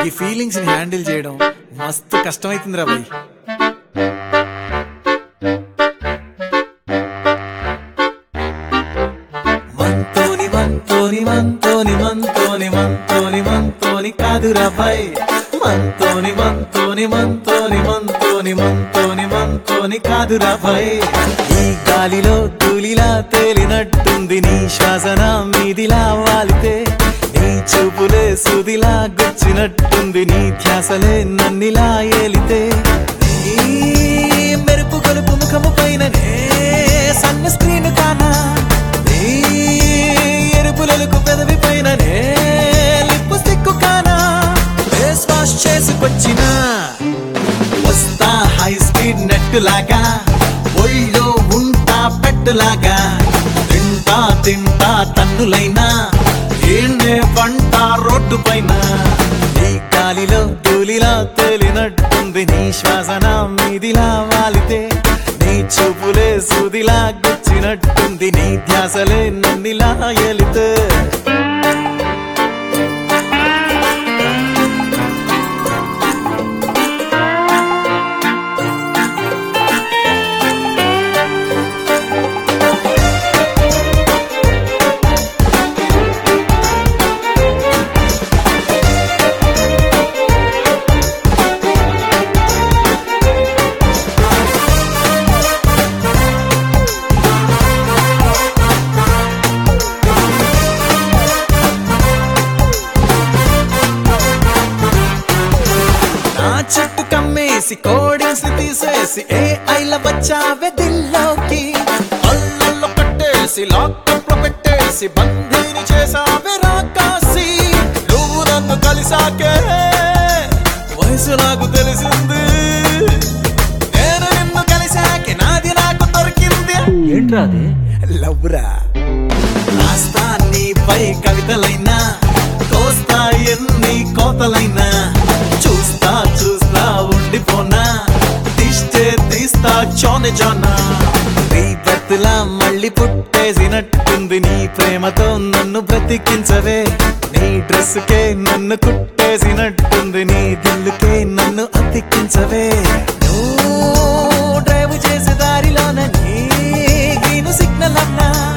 ఈ ఫీలింగ్స్ ని హ్యాండిల్ చేయడం మస్తు కష్టమైతుంది రా భయ్ మంతోని మంతోని మంతోని మంతోని మంతోని మంతోని కాదురా భయ్ మంతోని మంతోని మంతోని మంతోని మంతోని మంతోని కాదురా భయ్ ఈ గాలిలో తూలిలా తేలినట్టుంది నీ శ్వాసన మీదిలా వాలితే నీ చూపులే సుదిలా గుచ్చినట్టుంది నీ ధ్యాసలే నన్నిలా ఏలితే నీ మెరుపు గొలుపు ముఖము పైననే సన్న స్క్రీన్ కానా నీ ఎరుపులకు పెదవి పైననే లిప్పు సిక్కు కానా ఫేస్ వాష్ చేసుకొచ్చిన వస్తా హై స్పీడ్ నెట్ లాగా ఒళ్ళో ఉంటా పెట్టులాగా తింటా తింటా తన్నులైనా ఏండే పంట రోడ్డు పైన నీ గాలిలో తూలిలా తేలినట్టుంది నీ శ్వాసన మీదిలా వాలితే నీ చూపులే సుదిలా గుచ్చినట్టుంది నీ ధ్యాసలే నన్నిలా ఎలితే నా చెట్టు కమ్మేసి కోడింగ్స్ ని తీసేసి ఏ ఐల వచ్చావే దిల్లోకి అల్లల్లో కట్టేసి లాకప్ లో పెట్టేసి బందీని చేసావే రాకాసి నువ్వు నన్ను కలిసాకే వయసు నాకు తెలిసింది నేను నిన్ను కలిసాకే నాది నాకు దొరికింది ఏంట్రా అది లవ్రా రాస్తా నీపై కవితలైనా కోస్తా ఎన్ని కోతలైనా చూస్తా చూస్తా ఉండిపోనా తీస్తే తీస్తా చోన జోన బతులా మళ్ళీ పుట్టేసినట్టుంది నీ ప్రేమతో నన్ను బ్రతికించవే నీ డ్రెస్ కే నన్ను కుట్టేసినట్టుంది నీ దిల్లుకే నన్ను అతికించవే నువ్వు డ్రైవ్ చేసే దారిలోన నీ గ్రీన్ సిగ్నల్ అన్నా